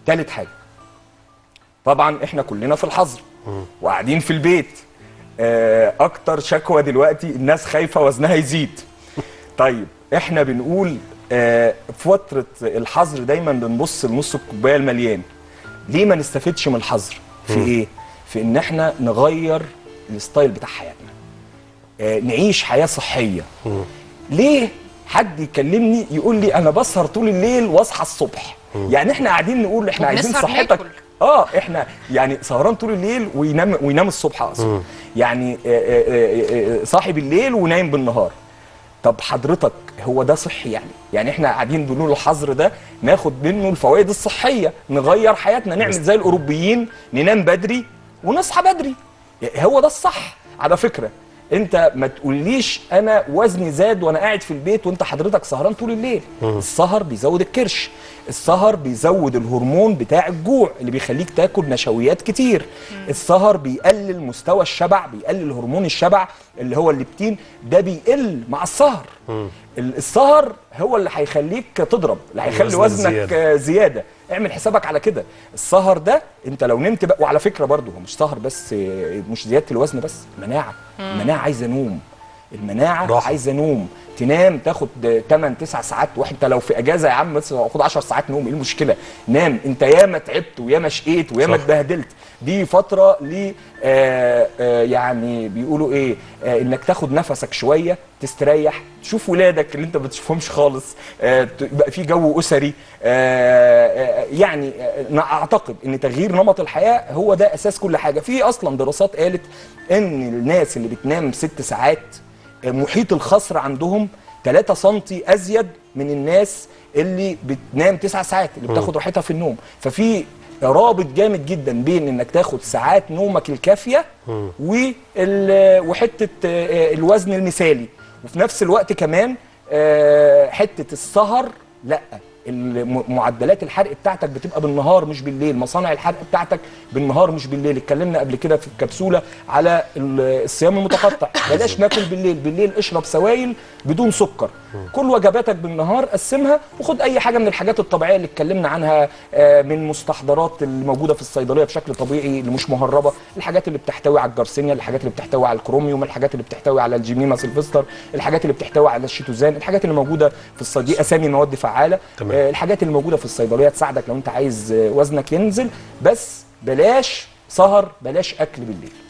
تالت حاجه طبعا احنا كلنا في الحظر وقاعدين في البيت آه، اكتر شكوى دلوقتي الناس خايفه وزنها يزيد طيب احنا بنقول آه، في فتره الحظر دايما بنبص لنص الكوبايه المليان ليه ما نستفدش من الحظر في ايه في ان احنا نغير الستايل بتاع حياتنا آه، نعيش حياه صحيه ليه حد يكلمني يقول لي انا بسهر طول الليل واصحى الصبح يعني احنا قاعدين نقول احنا عايزين وبنسهر صحتك ناكل. اه احنا يعني سهران طول الليل وينام وينام الصبح اصلا يعني آه، آه، آه، آه، صاحي بالليل ونايم بالنهار طب حضرتك هو ده صحي يعني يعني احنا قاعدين بنقول الحظر ده ناخد منه الفوائد الصحيه نغير حياتنا نعمل زي الاوروبيين ننام بدري ونصحى بدري هو ده الصح على فكره انت ما تقوليش انا وزني زاد وانا قاعد في البيت وانت حضرتك سهران طول الليل السهر بيزود الكرش السهر بيزود الهرمون بتاع الجوع اللي بيخليك تاكل نشويات كتير السهر بيقلل مستوى الشبع بيقلل هرمون الشبع اللي هو الليبتين ده بيقل مع السهر ال- السهر هو اللي هيخليك تضرب اللي هيخلي الوزن وزنك الزيادة. آه، زياده اعمل حسابك على كده السهر ده انت لو نمت بقى وعلى فكره برضه هو مش سهر بس آه، مش زياده الوزن بس المناعه المناعه عايزه نوم المناعه راحة. عايزه نوم تنام تاخد 8 9 ساعات وانت لو في اجازه يا عم بس خد 10 ساعات نوم ايه المشكله نام انت ياما تعبت وياما شقيت وياما صح. اتبهدلت دي فتره ل آه، آه، يعني بيقولوا ايه آه، انك تاخد نفسك شويه تستريح تشوف ولادك اللي انت ما بتشوفهمش خالص آه، ت- يبقى في جو اسري آه، آه، يعني آه، أنا اعتقد ان تغيير نمط الحياه هو ده اساس كل حاجه في اصلا دراسات قالت ان الناس اللي بتنام ست ساعات محيط الخصر عندهم 3 سم ازيد من الناس اللي بتنام 9 ساعات اللي بتاخد راحتها في النوم ففي رابط جامد جدا بين انك تاخد ساعات نومك الكافيه وال- وحته آه، الوزن المثالي وفي نفس الوقت كمان آه، حته السهر لا الم- معدلات الحرق بتاعتك بتبقى بالنهار مش بالليل مصانع الحرق بتاعتك بالنهار مش بالليل اتكلمنا قبل كده في الكبسوله على ال- الصيام المتقطع بلاش ناكل بالليل بالليل اشرب سوائل بدون سكر كل وجباتك بالنهار قسمها وخد اي حاجه من الحاجات الطبيعيه اللي اتكلمنا عنها آه، من مستحضرات اللي موجوده في الصيدليه بشكل طبيعي اللي مش مهربه الحاجات اللي بتحتوي على الجرسينيا الحاجات اللي بتحتوي على الكروميوم الحاجات اللي بتحتوي على الجيميما سيلفستر الحاجات اللي بتحتوي على الشيتوزان الحاجات اللي موجوده في الصيدليه دي اسامي مواد فعاله تمام. آه، الحاجات اللي موجوده في الصيدليه تساعدك لو انت عايز آه، وزنك ينزل بس بلاش سهر بلاش اكل بالليل